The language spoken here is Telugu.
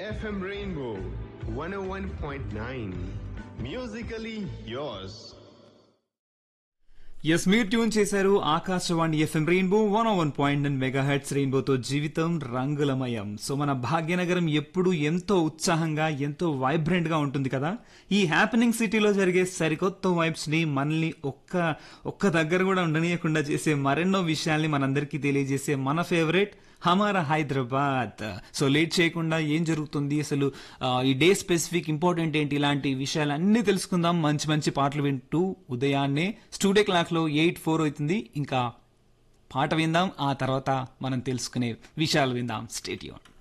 FM Rainbow 101.9. Musically yours. Yes మీరు ట్యూన్ చేశారు Akashvani FM rainbow one one point nine mega hits రెయిన్బోతో జీవితం రంగులమయం సో మన భాగ్యనగరం ఎప్పుడు ఎంతో ఉత్సాహంగా ఎంతో వైబ్రెంట్ గా ఉంటుంది కదా ఈ హ్యాపెనింగ్ సిటీలో జరిగే సరికొత్త వైబ్స్ ని మనల్ని ఒక్క ఒక్క దగ్గర కూడా ఉండనీయకుండా చేసే మరెన్నో విషయాల్ని మనందరికీ తెలియజేసే మన ఫేవరెట్ హమారా హైదరాబాద్ సో లేట్ చేయకుండా ఏం జరుగుతుంది అసలు ఆ, ఈ డే స్పెసిఫిక్ ఇంపార్టెంట్ ఏంటి ఇలాంటి విషయాలన్నీ తెలుసుకుందాం మంచి మంచి పాటలు వింటూ ఉదయాన్నే స్టూడియో క్లాక్ లో ఎయిట్ ఫోర్ అవుతుంది ఇంకా పాట విందాం ఆ తర్వాత మనం తెలుసుకునే విషయాలు విందాం స్టేడియం